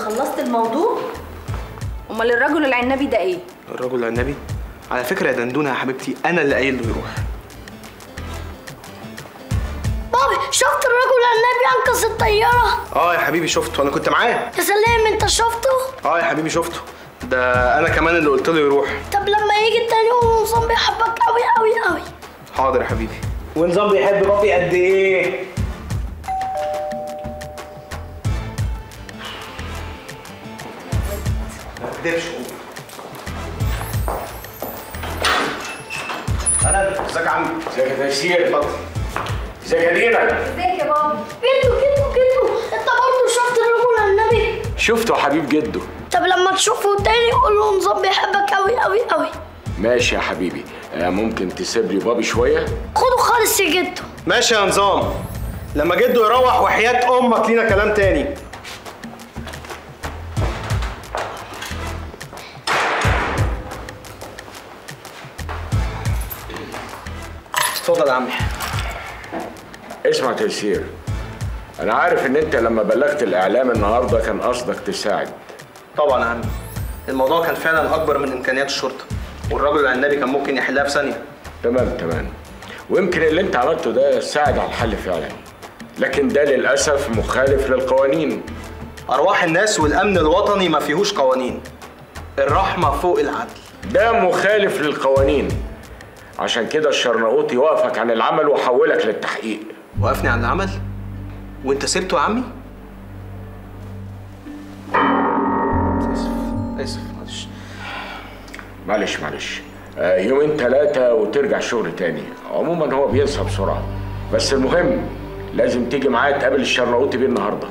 خلصت الموضوع امال الرجل العنبي ده ايه الرجل العنبي على فكره يا دندونه يا حبيبتي انا اللي قايل له يروح بابي شفت الرجل النبي انقذ الطياره اه يا حبيبي شفته انا كنت معاه يا سلام انت شفته اه يا حبيبي شفته ده انا كمان اللي قلت له يروح طب لما يجي التاني يوم نظام بيحبك قوي قوي قوي حاضر يا حبيبي ونظام بيحب بابي قد ايه ما تكدبش انا ازيك يا عم ازيك يا تيسير اتفضل ازيك يا دينا ازيك يا بابا جدو جدو جدو انت برضه شفت الرجل النبي شفته حبيب جده طب لما تشوفه تاني قول له نظام بيحبك قوي قوي قوي ماشي يا حبيبي آه، ممكن تسيب لي بابي شويه خده خالص يا جدو ماشي يا نظام لما جده يروح وحياة امك لينا كلام تاني اتفضل يا عمي اسمع تيسير انا عارف ان انت لما بلغت الاعلام النهارده كان قصدك تساعد طبعا يا عمي الموضوع كان فعلا اكبر من امكانيات الشرطه والراجل العنبي كان ممكن يحلها في ثانيه تمام تمام ويمكن اللي انت عملته ده ساعد على الحل فعلا لكن ده للاسف مخالف للقوانين ارواح الناس والامن الوطني ما فيهوش قوانين الرحمه فوق العدل ده مخالف للقوانين عشان كده الشرنقوطي وقفك عن العمل وحولك للتحقيق وقفني عن العمل وانت سبته يا عمي اسف اسف معلش معلش معلش آه، يومين ثلاثة وترجع شغل تاني عموما هو بينسى بسرعة بس المهم لازم تيجي معايا تقابل الشرنقوطي بيه النهارده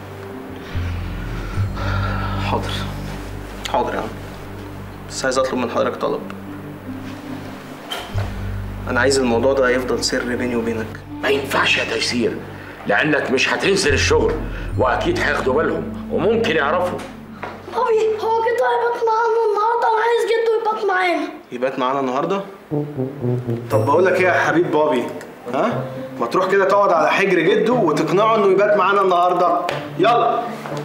حاضر حاضر يا عم بس عايز اطلب من حضرتك طلب انا عايز الموضوع ده يفضل سر بيني وبينك ما ينفعش يا تيسير لانك مش هتنزل الشغل واكيد هياخدوا بالهم وممكن يعرفوا بابي هو جدو هيبات معانا النهارده انا عايز جدو يبات معانا يبات معانا النهارده طب بقول لك ايه يا حبيب بابي ها ما تروح كده تقعد على حجر جده وتقنعه انه يبات معانا النهارده يلا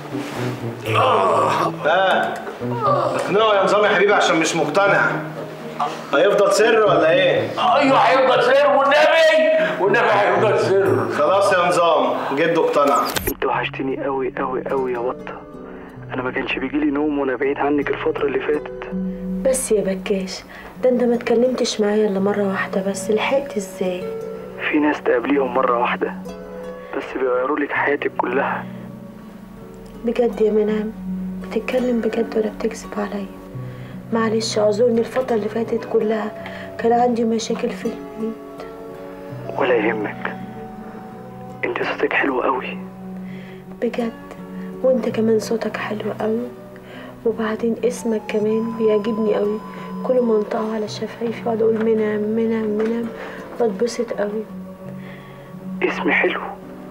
ها اقنعه يا نظام يا حبيبي عشان مش مقتنع هيفضل سر ولا ايه ايوه هيفضل سر والنبي والنبي هيفضل سر خلاص يا نظام جده اقتنع انت وحشتني قوي قوي قوي يا بطه انا ما كانش بيجيلي نوم وانا بعيد عنك الفتره اللي فاتت بس يا بكاش ده انت ما اتكلمتش معايا الا مره واحده بس لحقت ازاي في ناس تقابليهم مره واحده بس بيغيروا لك حياتك كلها بجد يا منعم بتتكلم بجد ولا بتكذب عليا معلش اعذرني الفتره اللي فاتت كلها كان عندي مشاكل في البيت ولا يهمك انت صوتك حلو قوي بجد وانت كمان صوتك حلو قوي وبعدين اسمك كمان بيعجبني قوي كل ما انطقه على شفايفي اقعد اقول منعم منعم منعم بتبسط قوي اسمي حلو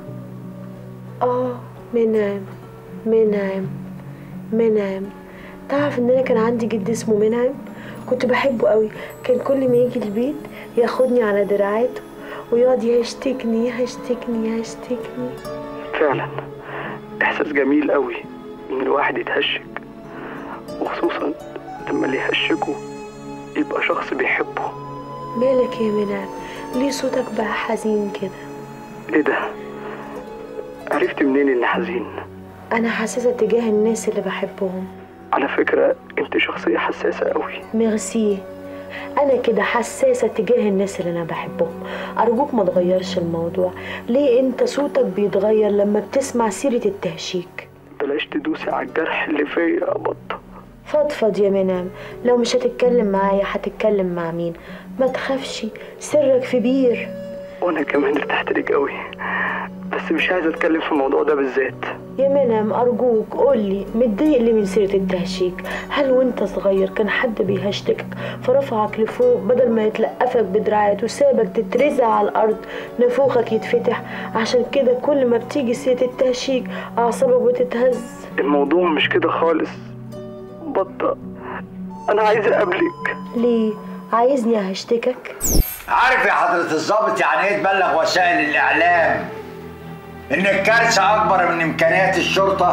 اه منعم منعم منعم تعرف ان انا كان عندي جد اسمه منعم كنت بحبه قوي كان كل ما يجي البيت ياخدني على دراعاته ويقعد يهشتكني يهشتكني يهشتكني فعلا احساس جميل قوي ان الواحد يتهشك وخصوصا لما اللي يهشكه يبقى شخص بيحبه مالك يا منعم ليه صوتك بقى حزين كده ايه ده عرفت منين اني حزين انا حساسه تجاه الناس اللي بحبهم على فكره انت شخصيه حساسه قوي ميرسي انا كده حساسه تجاه الناس اللي انا بحبهم ارجوك ما تغيرش الموضوع ليه انت صوتك بيتغير لما بتسمع سيره التهشيك بلاش تدوسي على الجرح اللي فيا يا بطه فضفض يا منام لو مش هتتكلم معايا هتتكلم مع مين ما تخافش سرك في بير وانا كمان ارتحت لك قوي بس مش عايز اتكلم في الموضوع ده بالذات يا منام أرجوك قولي متضايق ليه من سيرة التهشيك هل وانت صغير كان حد بيهشتكك فرفعك لفوق بدل ما يتلقفك بدراعات وسابك تترزع على الأرض نفوخك يتفتح عشان كده كل ما بتيجي سيرة التهشيك أعصابك بتتهز الموضوع مش كده خالص بطة أنا عايز أقابلك ليه عايزني أهشتكك عارف يا حضرة الضابط يعني ايه تبلغ وسائل الإعلام إن الكارثة أكبر من إمكانيات الشرطة؟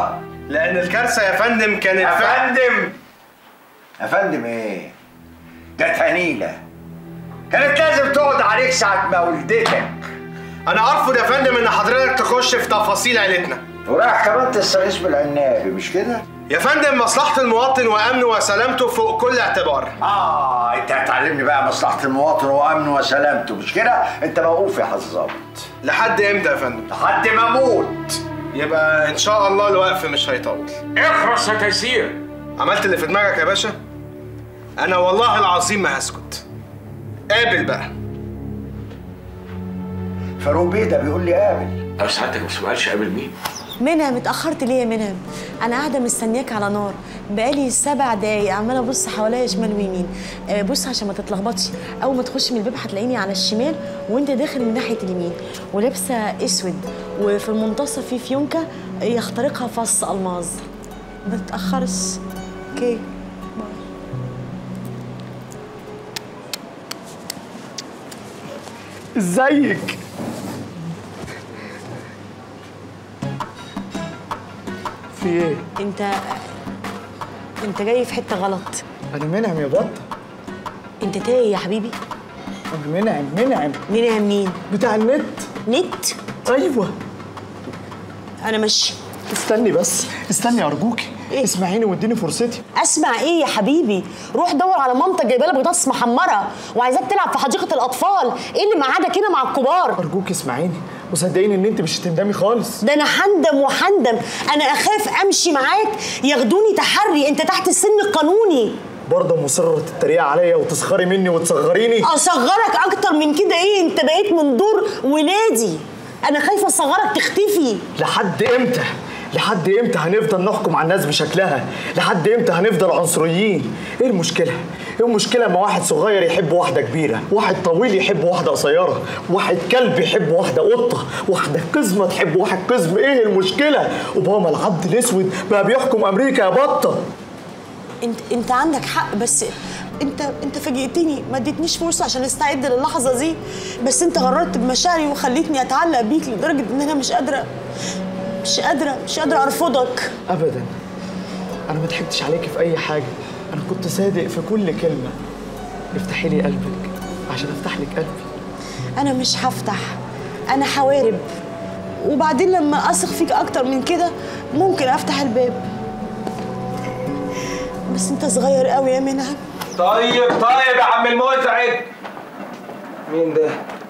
لان الكارثه يا فندم كانت يا فعلا فندم يا فندم ايه ده تهنيله كانت لازم تقعد عليك ساعة ما ولدتك انا ارفض يا فندم ان حضرتك تخش في تفاصيل عيلتنا ورايح كمان تستغيث بالعنابي مش كده؟ يا فندم مصلحه المواطن وامنه وسلامته فوق كل اعتبار اه انت هتعلمني بقى مصلحة المواطن وامنه وسلامته مش كده؟ انت موقوف يا حظابط لحد امتى يا فندم لحد ما اموت يبقى ان شاء الله الوقف مش هيطول اخرس يا تيسير عملت اللي في دماغك يا باشا انا والله العظيم ما هسكت قابل بقى فاروق بيه ده بيقول لي قابل أو ساعتك ما سؤالش قابل مين منهم اتأخرت ليه يا منهم؟ أنا قاعدة مستنياك على نار بقالي سبع دقايق عمالة أبص حواليا شمال ويمين آه، بص عشان ما تتلخبطش أول ما تخش من الباب هتلاقيني على الشمال وأنت داخل من ناحية اليمين ولابسة أسود وفي المنتصف في فيونكة يخترقها فص ألماظ ما تتأخرش أوكي ازيك في ايه أنت أنت جاي في حتة غلط انا منعم يا بطه أنت تايه يا حبيبي انا منعم منعم منهم مين؟ بتاع النت نت ايوه أنا ماشي استني بس استني ارجوكي إيه؟ اسمعيني واديني فرصتي اسمع ايه يا حبيبي روح دور على مامتك جايبه لك بطاطس محمره وعايزاك تلعب في حديقه الاطفال ايه اللي معادك هنا مع الكبار ارجوكي اسمعيني وصدقيني ان انت مش هتندمي خالص ده انا حندم وحندم انا اخاف امشي معاك ياخدوني تحري انت تحت السن القانوني برضه مصرة تتريق عليا وتسخري مني وتصغريني اصغرك اكتر من كده ايه انت بقيت من دور ولادي انا خايفه اصغرك تختفي لحد امتى لحد امتى هنفضل نحكم على الناس بشكلها لحد امتى هنفضل عنصريين ايه المشكله ايه المشكله ما واحد صغير يحب واحده كبيره واحد طويل يحب واحده قصيره واحد كلب يحب واحده قطه واحده قزمه تحب واحد قزم ايه المشكله اوباما العبد الاسود بقى بيحكم امريكا يا بطه انت انت عندك حق بس انت انت فاجئتني ما اديتنيش فرصه عشان استعد للحظه دي بس انت غررت بمشاعري وخليتني اتعلق بيك لدرجه ان انا مش قادره مش قادره مش قادره ارفضك ابدا انا ما ضحكتش عليكي في اي حاجه انا كنت صادق في كل كلمه افتحي لي قلبك عشان افتح لك قلبي انا مش هفتح انا حوارب وبعدين لما اثق فيك اكتر من كده ممكن افتح الباب بس انت صغير قوي يا منعم طيب طيب يا عم المزعج مين ده؟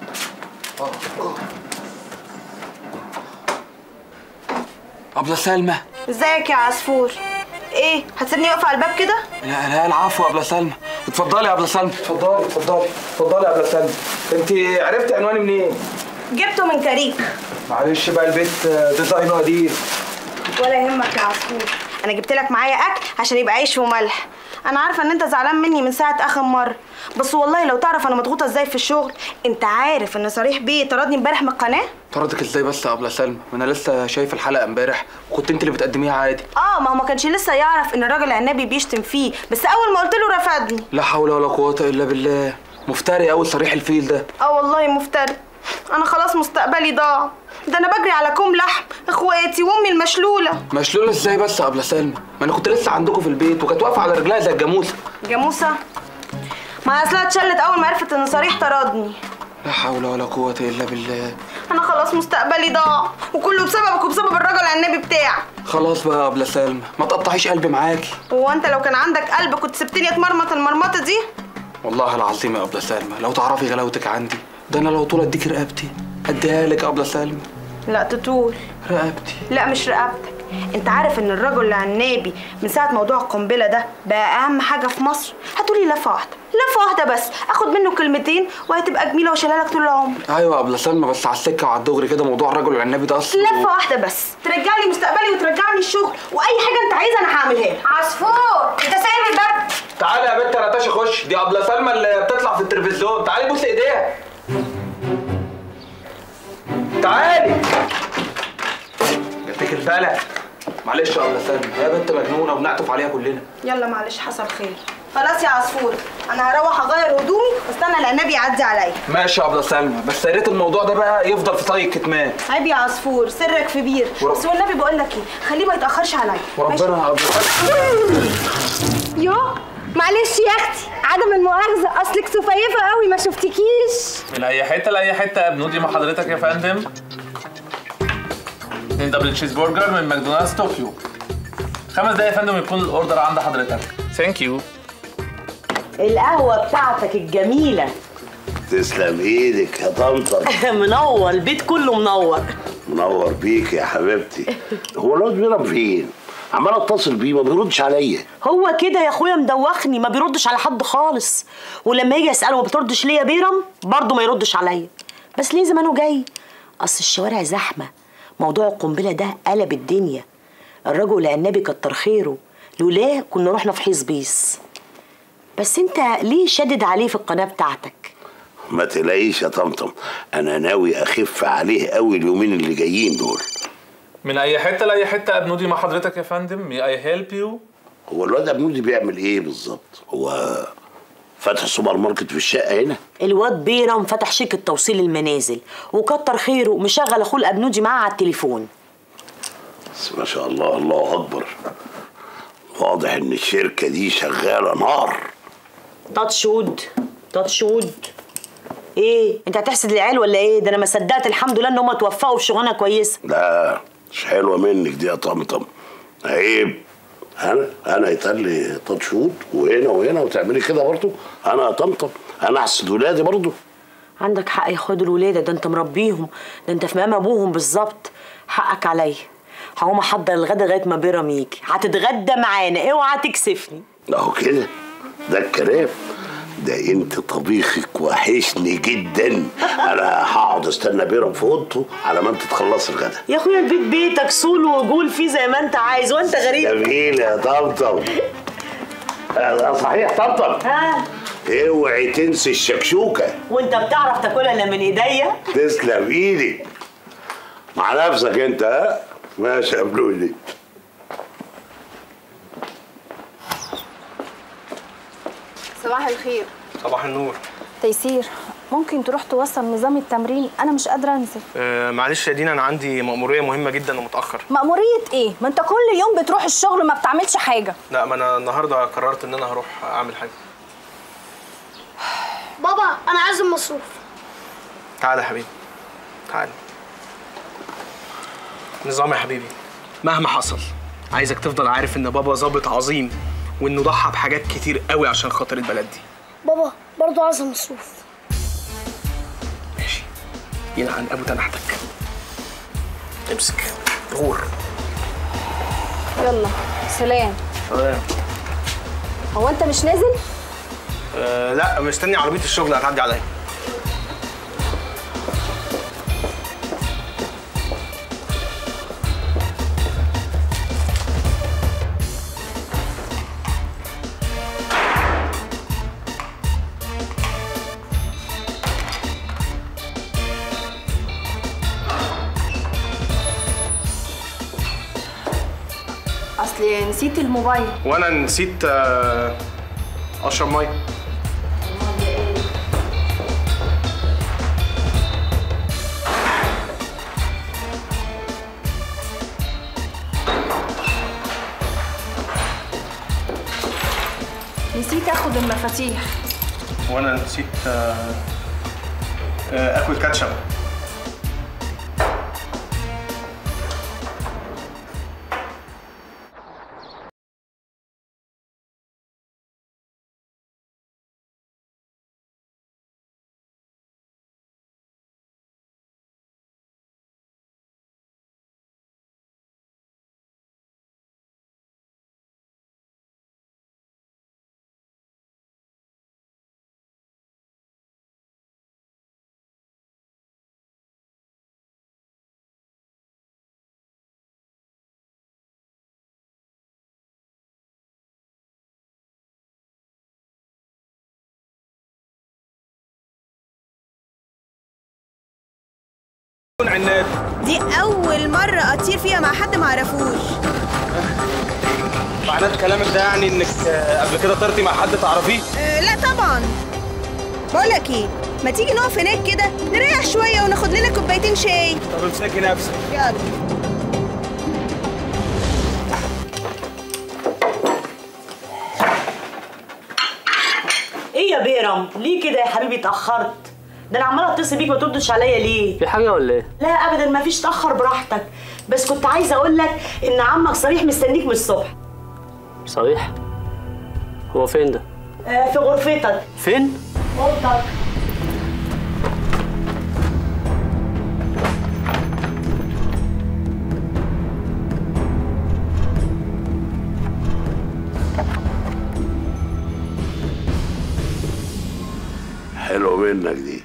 أبلة سلمى ازيك يا عصفور ايه هتسيبني واقفه على الباب كده لا لا العفو يا أبلة سلمى اتفضلي يا أبلة سلمى اتفضلي اتفضلي اتفضلي يا أبلة سلمى انت عرفتي عنواني منين؟ جبته من كريك معلش بقى البيت ديزاينه قديم ولا يهمك يا عصفور انا جبت لك معايا اكل عشان يبقى عيش وملح انا عارفه ان انت زعلان مني من ساعه اخر مره بس والله لو تعرف انا مضغوطه ازاي في الشغل انت عارف ان صريح بيه طردني امبارح من القناه طردك ازاي بس يا أبلة سلمى؟ ما أنا لسه شايف الحلقة امبارح وكنت انت اللي بتقدميها عادي اه ما هو ما كانش لسه يعرف ان الراجل العنابي بيشتم فيه بس اول ما قلت له رفضني لا حول ولا قوة إلا بالله مفتري أوي صريح الفيل ده اه والله مفتري انا خلاص مستقبلي ضاع ده انا بجري على كوم لحم اخواتي وامي المشلوله مشلولة ازاي بس يا أبلة سلمى؟ ما أنا كنت لسه عندكم في البيت وكانت واقفة على رجلها زي الجاموسة جاموسه ما اصلها اتشلت اول ما عرفت ان صريح طردني لا حول ولا قوة إلا بالله انا خلاص مستقبلي ضاع وكله بسببك وبسبب الراجل العنابي بتاعك خلاص بقى يا أبلة سلمى ما تقطعيش قلبي معاكي هو انت لو كان عندك قلب كنت سبتني اتمرمط المرمطه دي والله العظيم يا أبلة سلمى لو تعرفي غلاوتك عندي ده أنا لو طول أديكي رقبتي أديها لك يا أبلة سلمى لا تطول رقبتي لا مش رقبتك انت عارف ان الرجل العنابي من ساعه موضوع القنبله ده بقى اهم حاجه في مصر هتقولي لفه واحده لفه واحده بس اخد منه كلمتين وهتبقى جميله وشايلها لك طول العمر أيوة يا أبلة سلمى بس على السكة وعلى الدغري كده موضوع الرجل العنابي ده أصلا لفه واحده بس ترجع لي مستقبلي وترجعني الشغل واي حاجه انت عايزها انا هعملها لك عصفور انت سايب الباب تعالى يا بنت نتاشا خش دي أبلة سلمى اللي بتطلع في التلفزيون تعالي بوسي إيديها تعالي جاتك البلد معلش يا أبلة سلمى هي بنت مجنونة وبنعطف عليها كلنا يلا معلش حصل خير خلاص يا عصفور انا هروح اغير هدومي واستنى العناب يعدي عليا ماشي يا ابله سلمى بس يا ريت الموضوع ده بقى يفضل في طي الكتمان عيب يا عصفور سرك في بير ورب- بس والنبي بقول لك ايه خليه ما يتاخرش عليا وربنا يا ابله سلمى يو معلش يا اختي عدم المؤاخذه اصلك سفيفه قوي ما شفتكيش من اي حته لاي حته يا بنودي مع حضرتك يا فندم اتنين دبل تشيز برجر من ماكدونالدز طوكيو خمس دقايق يا فندم يكون الاوردر عند حضرتك ثانك يو القهوة بتاعتك الجميلة تسلم ايدك يا طمطم منور البيت كله منور منور بيك يا حبيبتي هو الواد بيرم فين عمال اتصل بيه ما بيردش عليا هو كده يا اخويا مدوخني ما بيردش على حد خالص ولما يجي اساله ما بتردش ليه يا بيرم برضه ما يردش عليا بس ليه زمانه جاي اصل الشوارع زحمه موضوع القنبله ده قلب الدنيا الرجل العنبي كتر خيره لولاه كنا رحنا في حيص بيس بس انت ليه شدد عليه في القناه بتاعتك ما تلاقيش يا طمطم انا ناوي اخف عليه قوي اليومين اللي جايين دول من اي حته لاي حته يا بنودي مع حضرتك يا فندم مي اي هيلب يو هو الواد ابنودي بيعمل ايه بالظبط هو فتح سوبر ماركت في الشقه هنا الواد بيرم فتح شركه توصيل المنازل وكتر خيره مشغل اخوه الابنودي معاه على التليفون بس ما شاء الله الله اكبر واضح ان الشركه دي شغاله نار تاتش وود تاتش وود ايه انت هتحسد العيال ولا ايه ده انا ما صدقت الحمد لله ان هم توفقوا في شغلانه كويسه لا مش حلوه منك دي يا طمطم عيب انا انا يتقال تاتشوت وهنا وهنا وتعملي كده برضه انا يا طمطم انا احسد ولادي برضه عندك حق يا خد الولاده ده انت مربيهم ده انت في مقام ابوهم بالظبط حقك عليا هقوم احضر الغدا لغايه ما بيرم يجي هتتغدى معانا اوعى تكسفني اهو كده ده الكلام ده انت طبيخك وحشني جدا انا هقعد استنى بيرم في اوضته على ما انت تخلصي الغدا يا اخويا البيت بيتك صول وجول فيه زي ما انت عايز وانت غريب جميل يا طمطم آه، صحيح طمطم ها اوعي تنسي الشكشوكه وانت بتعرف تاكلها الا من ايديا تسلم ايدك مع نفسك انت ها ماشي يا بلولي صباح الخير صباح النور تيسير ممكن تروح توصل نظام التمرين انا مش قادره انزل آه معلش يا دينا انا عندي مأمورية مهمة جدا ومتأخر مأمورية ايه ما انت كل يوم بتروح الشغل ما بتعملش حاجه لا ما انا النهارده قررت ان انا هروح اعمل حاجة بابا انا عايز المصروف تعالى يا حبيبي تعالى نظام يا حبيبي مهما حصل عايزك تفضل عارف ان بابا ظابط عظيم وانه ضحى بحاجات كتير قوي عشان خاطر البلد دي بابا برضو عايز المصروف ماشي يلعن ابو تنحتك امسك غور يلا سلام سلام هو انت مش نازل آه لا مستني عربية الشغل هتعدي عليا اصل نسيت الموبايل وانا نسيت آه، اشرب ميه نسيت اخد المفاتيح وانا نسيت آه، آه، اكل كاتشب دي اول مره اطير فيها مع حد معرفوش معنات كلامك ده يعني انك آه، قبل كده طرتي مع حد تعرفيه أه لا طبعا بقولك ايه ما تيجي نقف هناك كده نريح شويه وناخد لنا كوبايتين شاي طب امسكي نفسك يلا ايه يا بيرم ليه كده يا حبيبي اتاخرت ده انا عماله اتصل بيك ما تردش عليا ليه في حاجه ولا ايه لا ابدا ما فيش تاخر براحتك بس كنت عايزه اقول لك ان عمك صريح مستنيك من الصبح صريح هو فين ده آه في غرفتك فين اوضتك حلو منك دي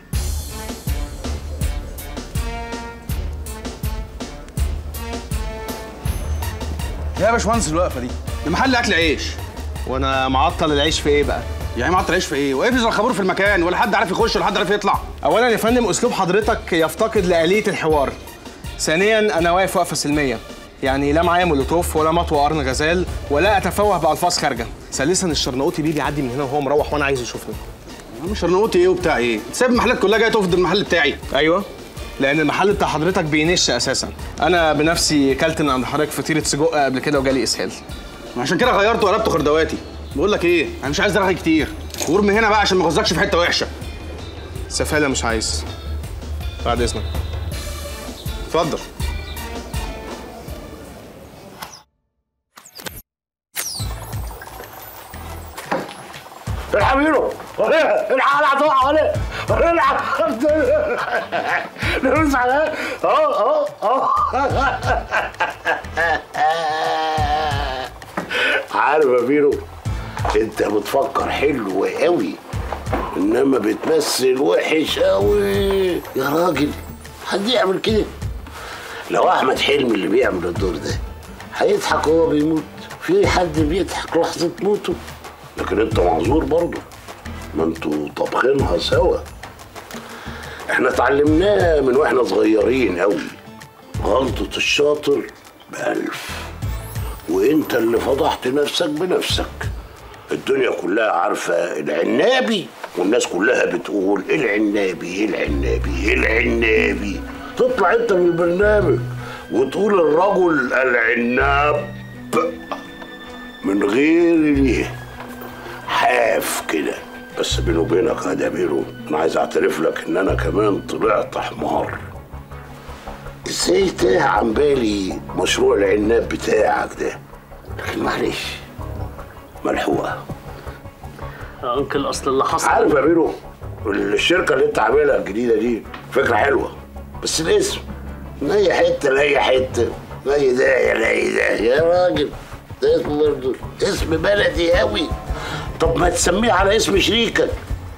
يا باشمهندس الوقفه دي ده محل اكل عيش وانا معطل العيش في ايه بقى يعني معطل عيش في ايه واقف الخبور في المكان ولا حد عارف يخش ولا حد عارف يطلع اولا يا فندم اسلوب حضرتك يفتقد لآلية الحوار ثانيا انا واقف وقفه سلميه يعني لا معايا مولوتوف ولا مطوى قرن غزال ولا اتفوه بالفاظ خارجه ثالثا الشرنقوطي بيه بيعدي من هنا وهو مروح وانا عايز يشوفني مش شرنقوطي ايه وبتاع ايه انت سايب المحلات كلها جايه تقف ضد المحل بتاعي ايوه لان المحل بتاع حضرتك بينش اساسا انا بنفسي كلت من عند حضرتك فطيره سجق قبل كده وجالي اسهال عشان كده غيرت وقلبت خردواتي بقول لك ايه انا مش عايز رغي كتير وارمي هنا بقى عشان ما اغزكش في حته وحشه سفاله مش عايز بعد اذنك اتفضل الحق بيرو الحق لا تقع ولا الحق نرز على اه اه اه عارف يا بيرو انت بتفكر حلو قوي انما بتمثل وحش قوي يا راجل حد يعمل كده لو احمد حلمي اللي بيعمل الدور ده هيضحك وهو بيموت في حد بيضحك لحظه موته لكن انت معذور برضه ما انتوا طابخينها سوا احنا اتعلمناها من واحنا صغيرين قوي غلطة الشاطر بألف وانت اللي فضحت نفسك بنفسك الدنيا كلها عارفة العنابي والناس كلها بتقول العنابي العنابي العنابي تطلع انت من البرنامج وتقول الرجل العناب من غير ليه حاف كده بس بيني وبينك يا دميرو انا عايز اعترف لك ان انا كمان طلعت حمار ازاي تاه عن بالي مشروع العناب بتاعك ده لكن معلش ملحوقه يا انكل اصل اللي حصل عارف يا بيرو الشركه اللي انت عاملها الجديده دي فكره حلوه بس الاسم من اي حته لاي حته لاي داعي لاي داعي يا راجل ده اسم برضه اسم بلدي قوي طب ما تسميه على اسم شريكك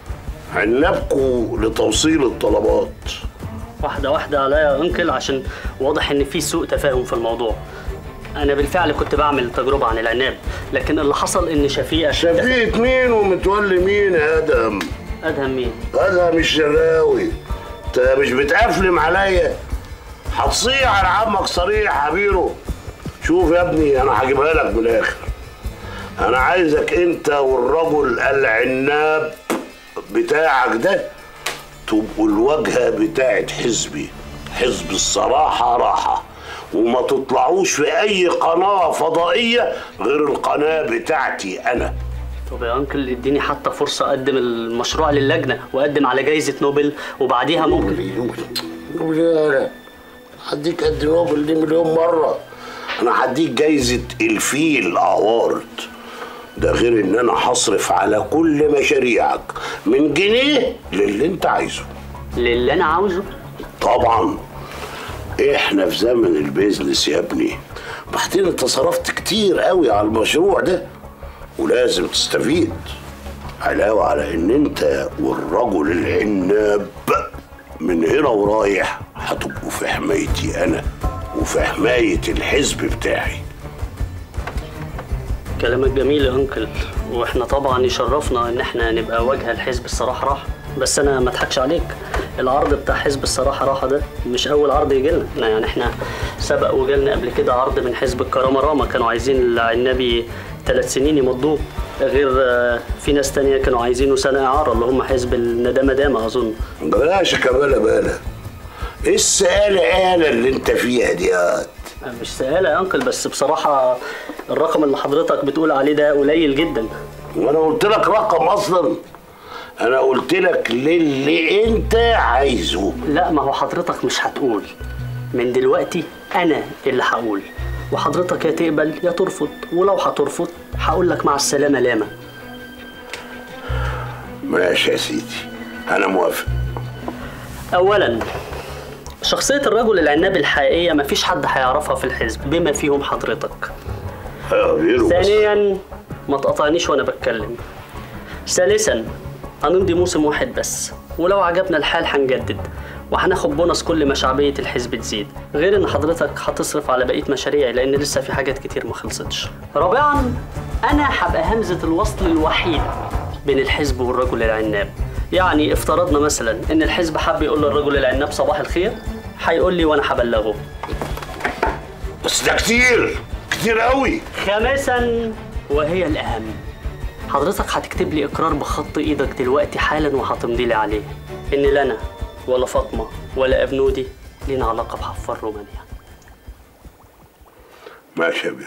عنابكوا لتوصيل الطلبات واحده واحده عليا يا انكل عشان واضح ان في سوء تفاهم في الموضوع انا بالفعل كنت بعمل تجربه عن العناب لكن اللي حصل ان شفيقه شفيق مين ومتولي مين يا ادهم ادهم مين ادهم الشراوي انت مش بتقفلم عليا هتصيح على عمك صريح يا بيرو شوف يا ابني انا هجيبها لك من الاخر انا عايزك انت والرجل العناب بتاعك ده تبقوا الواجهه بتاعت حزبي حزب الصراحه راحه وما تطلعوش في اي قناه فضائيه غير القناه بتاعتي انا طب يا انكل اديني حتى فرصه اقدم المشروع للجنه واقدم على جائزه نوبل وبعديها ممكن لا هديك قد نوبل دي مليون مرة أنا هديك جايزة الفيل أوارد ده غير إن أنا هصرف على كل مشاريعك من جنيه للي أنت عايزه للي أنا عاوزه طبعا إحنا في زمن البيزنس يا ابني بعدين أنت صرفت كتير قوي على المشروع ده ولازم تستفيد علاوة على إن أنت والرجل العناب من هنا ورايح هتبقوا في حمايتي انا وفي حماية الحزب بتاعي كلامك جميل يا انكل واحنا طبعا يشرفنا ان احنا نبقى واجهه الحزب الصراحه راحه بس انا ما اضحكش عليك العرض بتاع حزب الصراحه راحه ده مش اول عرض يجي لنا يعني احنا سبق وجالنا قبل كده عرض من حزب الكرامه راما كانوا عايزين العنابي ثلاث سنين يمضوه غير آه، في ناس تانية كانوا عايزينه سنة إعارة اللي هم حزب الندامة دامة أظن بلاش كمالة بالة ايه السقالة آلة اللي انت فيها دي يا مش سهالة يا أنكل بس بصراحة الرقم اللي حضرتك بتقول عليه ده قليل جدا وانا قلت لك رقم اصلا انا قلت لك للي انت عايزه لا ما هو حضرتك مش هتقول من دلوقتي أنا اللي هقول وحضرتك يا تقبل يا ترفض ولو هترفض هقول لك مع السلامة لاما ماشي يا سيدي انا موافق أولا شخصية الرجل العناب الحقيقية مفيش حد هيعرفها في الحزب بما فيهم حضرتك ثانيا ما تقطعنيش وانا بتكلم ثالثا هنمضي موسم واحد بس ولو عجبنا الحال هنجدد وهناخد بونص كل ما شعبية الحزب تزيد غير ان حضرتك هتصرف على بقية مشاريعي لان لسه في حاجات كتير ما خلصتش رابعا انا هبقى همزة الوصل الوحيد بين الحزب والرجل العناب يعني افترضنا مثلا ان الحزب حب يقول للرجل العناب صباح الخير هيقول لي وانا هبلغه بس ده كتير كتير قوي خامسا وهي الأهم حضرتك هتكتب لي إقرار بخط إيدك دلوقتي حالا وهتمضي لي عليه إن لا أنا ولا فاطمة ولا أبنودي لينا علاقة بحفار رومانيا ماشي يا بيرو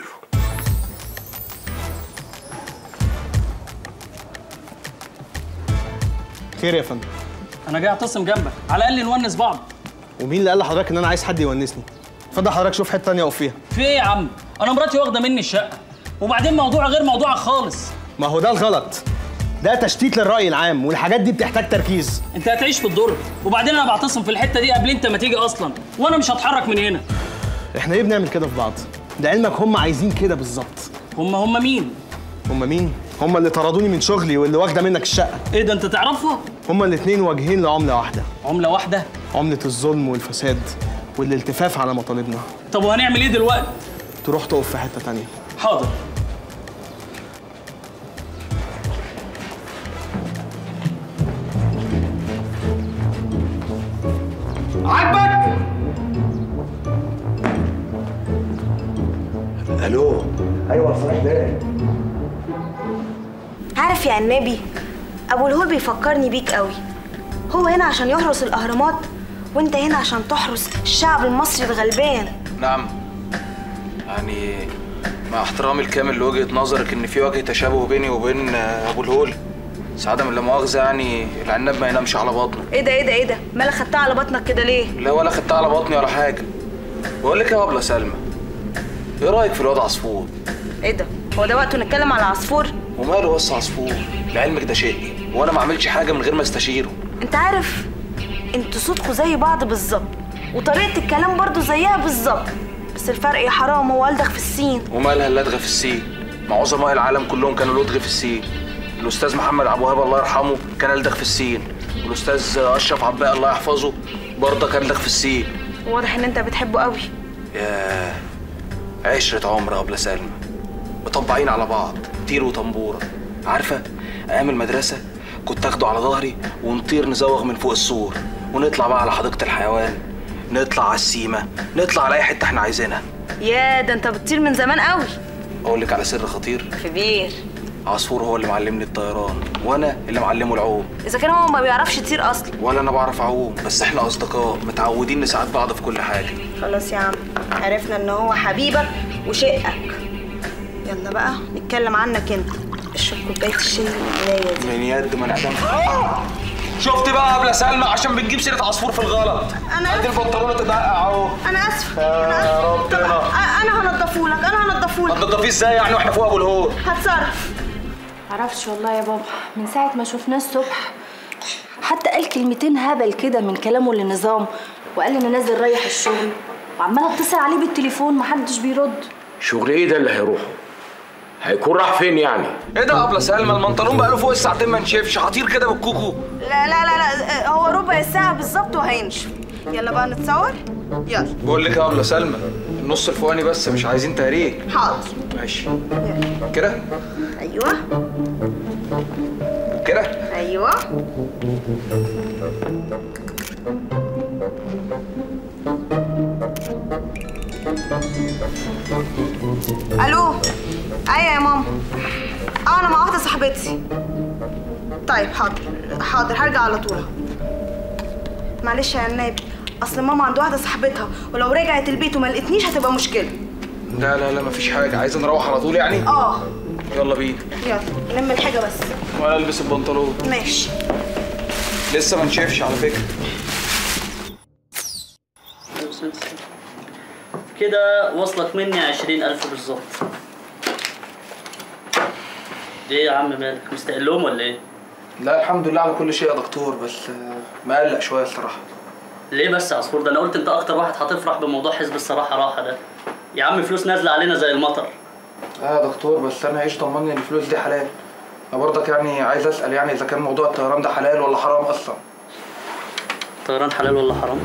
خير يا فندم انا جاي اعتصم جنبك على الاقل نونس بعض ومين اللي قال لحضرتك ان انا عايز حد يونسني اتفضل حضرتك شوف حته تانية اقف فيها في ايه يا عم انا مراتي واخده مني الشقه وبعدين موضوع غير موضوعك خالص ما هو ده الغلط ده تشتيت للرأي العام والحاجات دي بتحتاج تركيز انت هتعيش في الدور وبعدين انا بعتصم في الحته دي قبل انت ما تيجي اصلا وانا مش هتحرك من هنا احنا ليه بنعمل كده في بعض لعلمك هم عايزين كده بالظبط هم هم مين هم مين هم اللي طردوني من شغلي واللي واخده منك الشقه ايه ده انت تعرفها هم الاتنين واجهين لعمله واحده عمله واحده عمله الظلم والفساد والالتفاف على مطالبنا طب وهنعمل ايه دلوقتي تروح تقف في حته تانية حاضر عاجبك الو ايوه صالح بيه عارف يا عنابي ابو الهول بيفكرني بيك قوي هو هنا عشان يحرس الاهرامات وانت هنا عشان تحرس الشعب المصري الغلبان نعم يعني مع احترامي الكامل لوجهة نظرك ان في وجه تشابه بيني وبين آه، ابو الهول بس عدم لا مؤاخذة يعني العناب ما ينامش على بطنه ايه ده ايه ده ايه ده مالك خدتها على بطنك كده ليه لا ولا خدتها على بطني ولا حاجة بقول لك يا ابله سلمى ايه رايك في الواد عصفور ايه ده هو ده وقته نتكلم على عصفور وماله بس عصفور لعلمك ده شقي وانا ما اعملش حاجة من غير ما استشيره انت عارف انتوا صوتكوا زي بعض بالظبط وطريقه الكلام برضو زيها بالظبط بس الفرق يا حرام هو ألدغ في السين ومالها اللدغة في السين ما عظماء العالم كلهم كانوا لدغ في السين الاستاذ محمد عبد الوهاب الله يرحمه كان لدغ في السين والاستاذ اشرف عباقي الله يحفظه برضه كان لدغ في السين واضح ان انت بتحبه قوي ياه عشرة عمر يا أبلة سلمى مطبعين على بعض طير وطنبورة عارفة أيام المدرسة كنت أخده على ظهري ونطير نزوغ من فوق السور ونطلع بقى على حديقة الحيوان نطلع على السيمة نطلع على أي حتة احنا عايزينها يا ده انت بتطير من زمان قوي أقول لك على سر خطير كبير عصفور هو اللي معلمني الطيران وأنا اللي معلمه العوم اذا كان هو ما بيعرفش يطير اصلا ولا أنا بعرف أعوم بس احنا أصدقاء متعودين نساعد بعض في كل حاجة خلاص يا عم عرفنا ان هو حبيبك وشقك يلا بقى نتكلم عنك انت اشرب كوبايه الشاي القلايه دي من يد من أدم شفت بقى يا أبلة سلمى عشان بتجيب سيرة عصفور في الغلط أنا ادي البنطلونة تدقق أهو انا اسفه يا ربنا انا هنضفهولك انا هنضفهولك هتنضفيه ازاي يعني واحنا فوق ابو الهول هتصرف معرفش والله يا بابا من ساعة ما شفناه الصبح حتى قال كلمتين هبل كده من كلامه للنظام وقال لي انا نازل رايح الشغل وعماله اتصل عليه بالتليفون محدش بيرد شغل ايه ده اللي هيروحه هيكون راح فين يعني ايه ده يا ابله سلمى المنطلون بقاله فوق الساعتين ما نشفش هطير كده بالكوكو لا لا لا لا هو ربع ساعه بالظبط وهينشف يلا بقى نتصور يلا بقول لك يا ابله سلمى النص الفوقاني بس مش عايزين تهريج حاضر ماشي كده ايوه كده ايوه الو ايوه يا ماما اه انا مع واحده صاحبتي طيب حاضر حاضر هرجع على طول معلش يا عناب اصل ماما عند واحده صاحبتها ولو رجعت البيت وما لقيتنيش هتبقى مشكله لا لا لا مفيش حاجه عايز نروح على طول يعني اه يلا بينا يلا لم الحاجه بس وانا البس البنطلون ماشي لسه ما نشافش على فكره كده وصلك مني عشرين ألف بالظبط ايه يا عم مالك مستقلهم ولا ايه؟ لا الحمد لله على كل شيء يا دكتور بس آه، مقلق شويه الصراحه ليه بس يا عصفور ده انا قلت انت اكتر واحد هتفرح بموضوع حزب الصراحه راحه ده يا عم فلوس نازله علينا زي المطر اه يا دكتور بس انا ايش ضمني ان الفلوس دي حلال انا برضك يعني عايز اسال يعني اذا كان موضوع الطيران ده حلال ولا حرام اصلا طيران حلال ولا حرام؟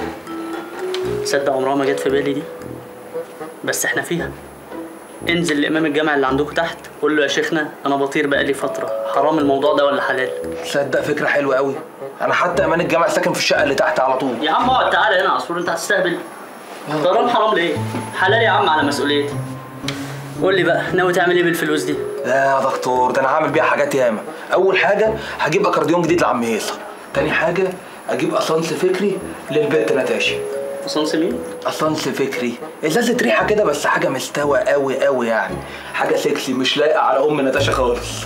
تصدق عمرها ما جت في بالي دي بس احنا فيها انزل لامام الجامع اللي عندكم تحت قول له يا شيخنا انا بطير بقالي فتره حرام الموضوع ده ولا حلال تصدق فكره حلوه قوي انا حتى امان الجامع ساكن في الشقه اللي تحت على طول يا عم اقعد تعالى هنا يا عصفور انت هتستهبل طيران حرام ليه حلال يا عم على مسؤوليتي قول لي بقى ناوي تعمل ايه بالفلوس دي لا يا دكتور ده انا هعمل بيها حاجات ياما اول حاجه هجيب اكارديون جديد لعم هيصه تاني حاجه اجيب اسانس فكري للبنت نتاشا اسانس مين اسانس فكري ازازه ريحه كده بس حاجه مستوى قوي قوي يعني حاجه سكسي مش لايقه على ام نتاشا خالص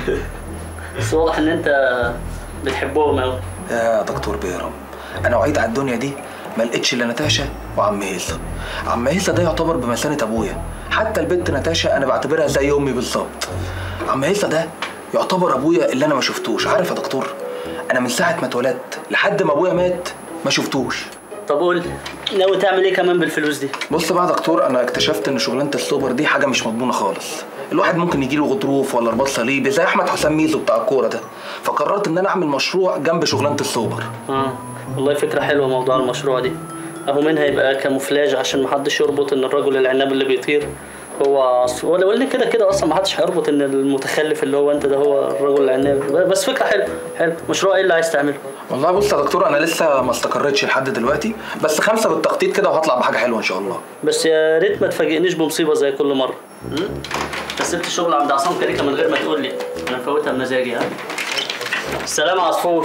بس واضح ان انت بتحبهم قوي يا دكتور بيرم انا وعيت على الدنيا دي ما لقيتش الا نتاشا وعم هيصه عم هيصه ده يعتبر بمثانه ابويا حتى البنت نتاشا انا بعتبرها زي امي بالظبط عم هيصه ده يعتبر ابويا اللي انا ما شفتوش عارف يا دكتور انا من ساعه ما اتولدت لحد ما ابويا مات ما شفتوش طب قول لي ناوي تعمل ايه كمان بالفلوس دي بص بقى يا دكتور انا اكتشفت ان شغلانه السوبر دي حاجه مش مضمونه خالص الواحد ممكن يجيله غضروف ولا رباط صليبي زي احمد حسام ميزو بتاع الكوره ده فقررت ان انا اعمل مشروع جنب شغلانه السوبر اه والله فكره حلوه موضوع المشروع دي اهو منها يبقى كاموفلاج عشان محدش يربط ان الرجل العناب اللي بيطير هو عص- ولا ولا كده كده اصلا محدش هيربط ان المتخلف اللي هو انت ده هو الرجل العناب بس فكره حلوه حلو مشروع ايه اللي عايز تعمله والله بص يا دكتور انا لسه ما استقريتش لحد دلوقتي بس خمسه بالتخطيط كده وهطلع بحاجه حلوه ان شاء الله بس يا ريت ما تفاجئنيش بمصيبه زي كل مره م? انت سبت الشغل عند عصام كريكه من غير ما تقول لي انا مفوتها بمزاجي ها السلام يا عصفور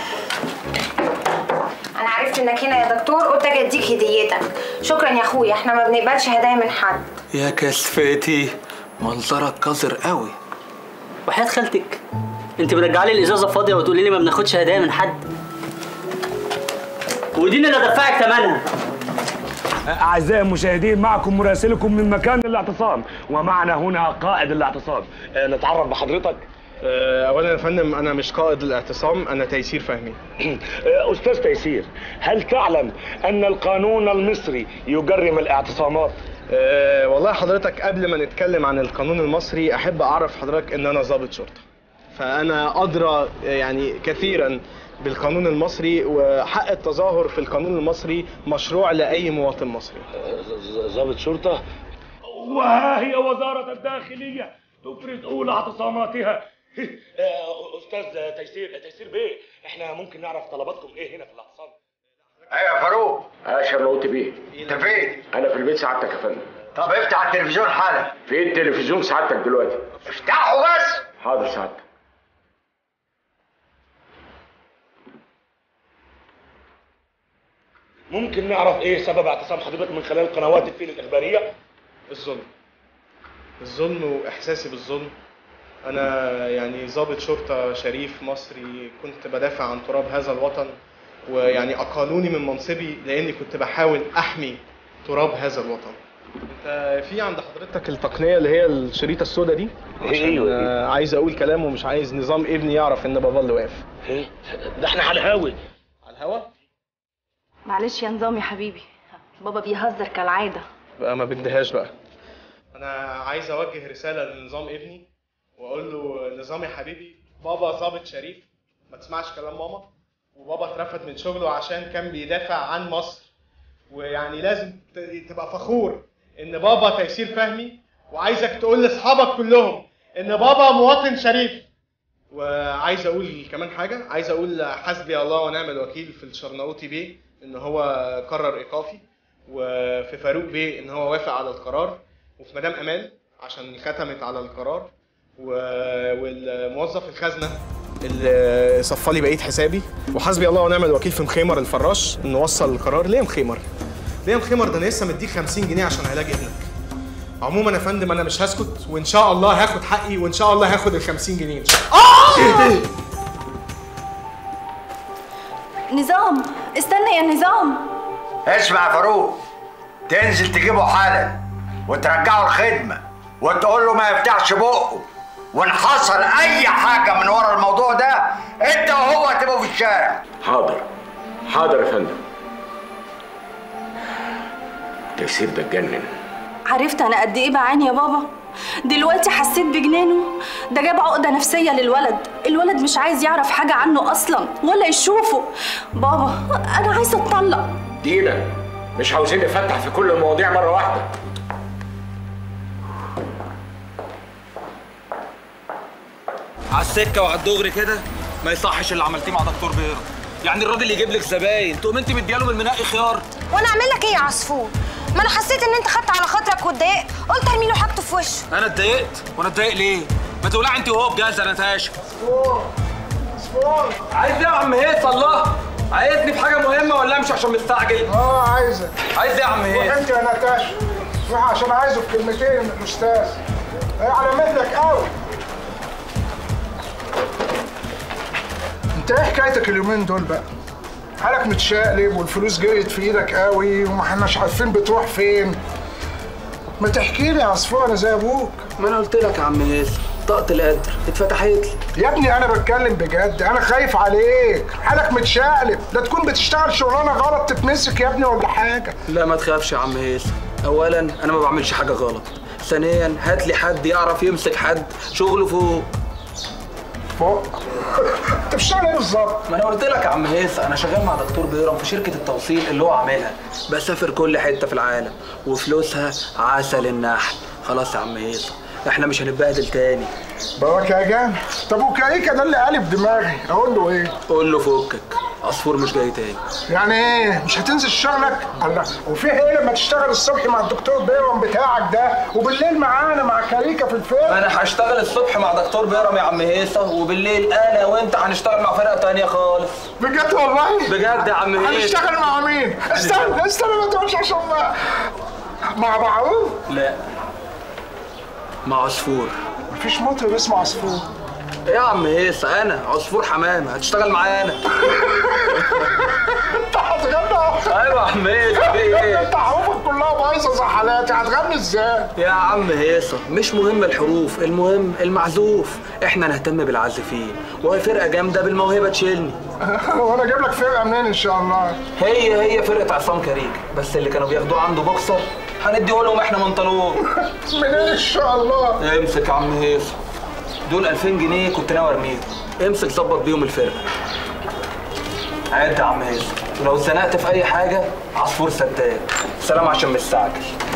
انا عرفت انك هنا يا دكتور قلت اجي اديك هديتك شكرا يا اخويا احنا ما بنقبلش هدايا من حد يا كسفتي منظرك قذر قوي وحياة خالتك انت مرجعه لي الازازه فاضيه وتقولي لي ما بناخدش هدايا من حد ودي اللي ادفعك ثمنها أعزائي المشاهدين معكم مراسلكم من مكان الاعتصام ومعنا هنا قائد الاعتصام آه، نتعرف بحضرتك اولا يا فندم انا مش قائد الاعتصام انا تيسير فهمي آه، أستاذ تيسير هل تعلم أن القانون المصري يجرم الاعتصامات؟ أه والله حضرتك قبل ما نتكلم عن القانون المصري احب اعرف حضرتك ان انا ضابط شرطه فانا ادرى يعني كثيرا بالقانون المصري وحق التظاهر في القانون المصري مشروع لاي مواطن مصري ضابط شرطة وها هي وزارة الداخلية تفرز أولى اعتصاماتها آه، أستاذ تيسير تيسير بيه احنا ممكن نعرف طلباتكم إيه هنا في الاعتصام؟ ايوه يا فاروق اه شرنوت بيه انت فين؟ انا في البيت سعادتك يا فندم طب افتح التلفزيون حالا فين التلفزيون سعادتك دلوقتي افتحه بس حاضر سعادتك ممكن نعرف إيه سبب اعتصام حضرتك من خلال قنوات الفيل الإخبارية؟ الظلم الظلم واحساسي بالظلم انا يعني ضابط شرطه شريف مصري كنت بدافع عن تراب هذا الوطن ويعني اقالوني من منصبي لاني كنت بحاول احمي تراب هذا الوطن انت في عند حضرتك التقنيه اللي هي الشريطه السوداء دي عشان أيوة. آه، عايز اقول كلام ومش عايز نظام ابني يعرف ان بابا اللي واقف ده احنا على الهاوي على الهوا معلش يا نظام يا حبيبي بابا بيهزر كالعاده بقى ما بديهاش بقى انا عايز اوجه رساله لنظام ابني واقول له نظام يا حبيبي بابا ضابط شريف ما تسمعش كلام ماما وبابا اترفد من شغله عشان كان بيدافع عن مصر ويعني لازم ت- تبقى فخور ان بابا تيسير فهمي وعايزك تقول لاصحابك كلهم ان بابا مواطن شريف وعايز اقول كمان حاجه عايز اقول حسبي الله ونعم الوكيل في الشرناوطي بيه ان هو قرر ايقافي وفي فاروق بيه ان هو وافق على القرار وفي مدام امال عشان ختمت على القرار و... والموظف الخزنه اللي صفى لي بقيه حسابي وحسبي الله ونعم الوكيل في مخيمر الفراش انه وصل القرار ليه مخيمر؟ ليه مخيمر ده انا لسه مديك 50 جنيه عشان علاج ابنك عموما يا فندم انا مش هسكت وان شاء الله هاخد حقي وان شاء الله هاخد ال 50 جنيه آه! نظام استنى يا نظام اسمع يا فاروق تنزل تجيبه حالا وترجعه الخدمه وتقول له ما يفتحش بقه وان حصل اي حاجه من ورا الموضوع ده انت وهو هتبقوا في الشارع حاضر حاضر يا فندم تيسير ده اتجنن عرفت انا قد ايه بعاني يا بابا دلوقتي حسيت بجنانه ده جاب عقدة نفسية للولد الولد مش عايز يعرف حاجة عنه أصلا ولا يشوفه بابا أنا عايزة أتطلق دينا مش عاوزين نفتح في كل المواضيع مره واحده على السكه وعلى الدغري كده ما يصحش اللي عملتيه مع دكتور بيرة يعني الراجل يجيب لك زباين تقوم انت مدياله من المنقي خيار وانا اعمل لك ايه يا عصفور ما انا حسيت ان انت خدت على خاطرك واتضايقت قلت ارمي له حاجته في وشه انا اتضايقت وانا اتضايق ليه ما تولع انت وهو بجاز انا تاشا عايز ايه يا عم هيث الله عايزني في حاجه مهمه ولا امشي عشان مستعجل اه عايزك عايز ايه يا عم هيث وانت يا نتاشا روح عشان عايزه في كلمتين من الاستاذ هي على مهلك قوي انت ايه حكايتك اليومين دول بقى حالك متشقلب والفلوس جريت في ايدك قوي وما احناش عارفين بتروح فين ما تحكي لي يا عصفور انا زي ابوك ما انا قلت لك يا عم هيث طاقة القدر اتفتحت لي يا ابني انا بتكلم بجد انا خايف عليك حالك متشقلب لا تكون بتشتغل شغلانه غلط تتمسك يا ابني ولا حاجه لا ما تخافش يا عم هيث اولا انا ما بعملش حاجه غلط ثانيا هات لي حد يعرف يمسك حد شغله فوق فوق انت بتشتغل ايه بالظبط ما انا قلت لك يا عم هيث انا شغال مع دكتور بيرم في شركه التوصيل اللي هو عاملها بسافر كل حته في العالم وفلوسها عسل النحل خلاص يا عم هيث احنا مش هنتبهدل تاني باباك يا جامع طب وكايكا ده اللي قالب دماغي اقول له ايه قول له فكك عصفور مش جاي تاني يعني ايه مش هتنزل شغلك الله وفي ايه لما تشتغل الصبح مع الدكتور بيرم بتاعك ده وبالليل معانا مع كاريكا في الفيلم انا هشتغل الصبح مع دكتور بيرم يا عم هيثة وبالليل انا وانت هنشتغل مع فرقه تانية خالص بجد والله بجد يا عم هيثة هنشتغل مع مين استنى استنى ما تقولش عشان ما مع معروف لا مع عصفور مفيش مطرب اسمه عصفور ايه يا عم هيثة انا عصفور حمامه هتشتغل معايا انا انت هتغنى ايوه يا عم هيثة في ايه انت حروفك كلها بايظه زي حالاتي هتغني ازاي يا عم هيصة مش مهم الحروف المهم المعزوف احنا نهتم بالعازفين وهي فرقة جامدة بالموهبة تشيلني وانا اجيب لك فرقه منين ان شاء الله هي هي فرقة عصام كريك بس اللي كانوا بياخدوه عنده بوكسر هنديه لهم احنا منطلون منين ان شاء الله امسك يا عم هيصة دول 2000 جنيه كنت ناوي ارميهم امسك ظبط بيهم الفرقة عد يا عم هيصة ولو اتزنقت في اي حاجة عصفور سداد سلام عشان مستعجل